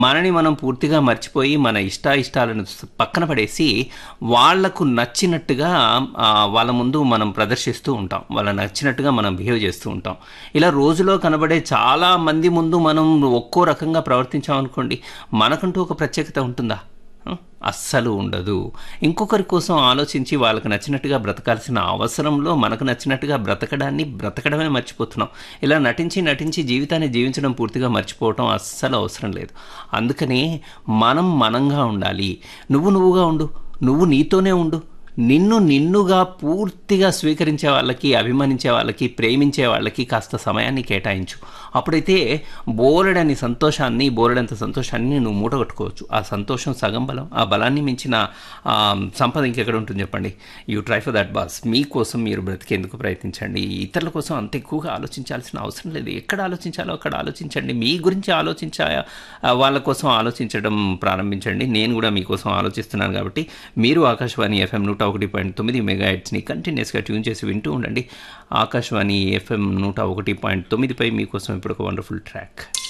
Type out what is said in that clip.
మనని మనం పూర్తిగా మర్చిపోయి మన ఇష్టాయిష్టాలను స- పక్కన పడేసి వాళ్లకు నచ్చినట్టుగా ఆ, వాళ్ళ ముందు మనం ప్రదర్శిస్తూ ఉంటాం వాళ్ళ నచ్చినట్టుగా మనం బిహేవ్ చేస్తూ ఉంటాం ఇలా రోజులో కనబడే చాలా మంది ముందు మనం ఒక్కో రకంగా ప్రవర్తించాం అనుకోండి మనకంటూ ఒక ప్రత్యేకత ఉంటుందా ఆ? అస్సలు ఉండదు ఇంకొకరి కోసం ఆలోచించి వాళ్ళకి నచ్చినట్టుగా బ్రతకాల్సిన అవసరంలో మనకు నచ్చినట్టుగా బ్రతకడాన్ని బ్రతకడమే మర్చిపోతున్నాం ఇలా నటించి నటించి జీవితాన్ని జీవించడం పూర్తిగా మర్చిపోవటం అస్సలు అవసరం లేదు అందుకనే మనం మనంగా ఉండాలి నువ్వు నువ్వుగా ఉండు నువ్వు నీతోనే ఉండు నిన్ను నిన్నుగా పూర్తిగా స్వీకరించే వాళ్ళకి అభిమానించే వాళ్ళకి ప్రేమించే వాళ్ళకి కాస్త సమయాన్ని కేటాయించు అప్పుడైతే బోలెడని సంతోషాన్ని బోలెడంత సంతోషాన్ని నువ్వు మూటగట్టుకోవచ్చు ఆ సంతోషం సగం బలం ఆ బలాన్ని మించిన ఆ, సంపద ఇంకెక్కడ ఉంటుంది చెప్పండి you try for that boss మీకోసం మీరు బ్రతికేందుకు ప్రయత్నించండి ఇతరుల కోసం అంత ఎక్కువగా ఆలోచించాల్సిన అవసరం లేదు ఎక్కడ ఆలోచించాలో అక్కడ ఆలోచించండి మీ గురించి ఆలోచించా ఆ, వాళ్ళ కోసం ఆలోచించడం ప్రారంభించండి నేను కూడా మీకోసం ఆలోచిస్తున్నాను కాబట్టి మీరు ఆకాశవాణి ఎఫ్ఎం నూట ఒకటి పాయింట్ తొమ్మిది మెగా హెడ్స్ని కంటిన్యూస్గా ట్యూన్ చేసి వింటూ ఉండండి ఆకాశవాణి ఎఫ్ఎం నూట ఒకటి పాయింట్ తొమ్మిదిపై మీకోసం ఇప్పుడు ఒక వండర్ఫుల్ ట్రాక్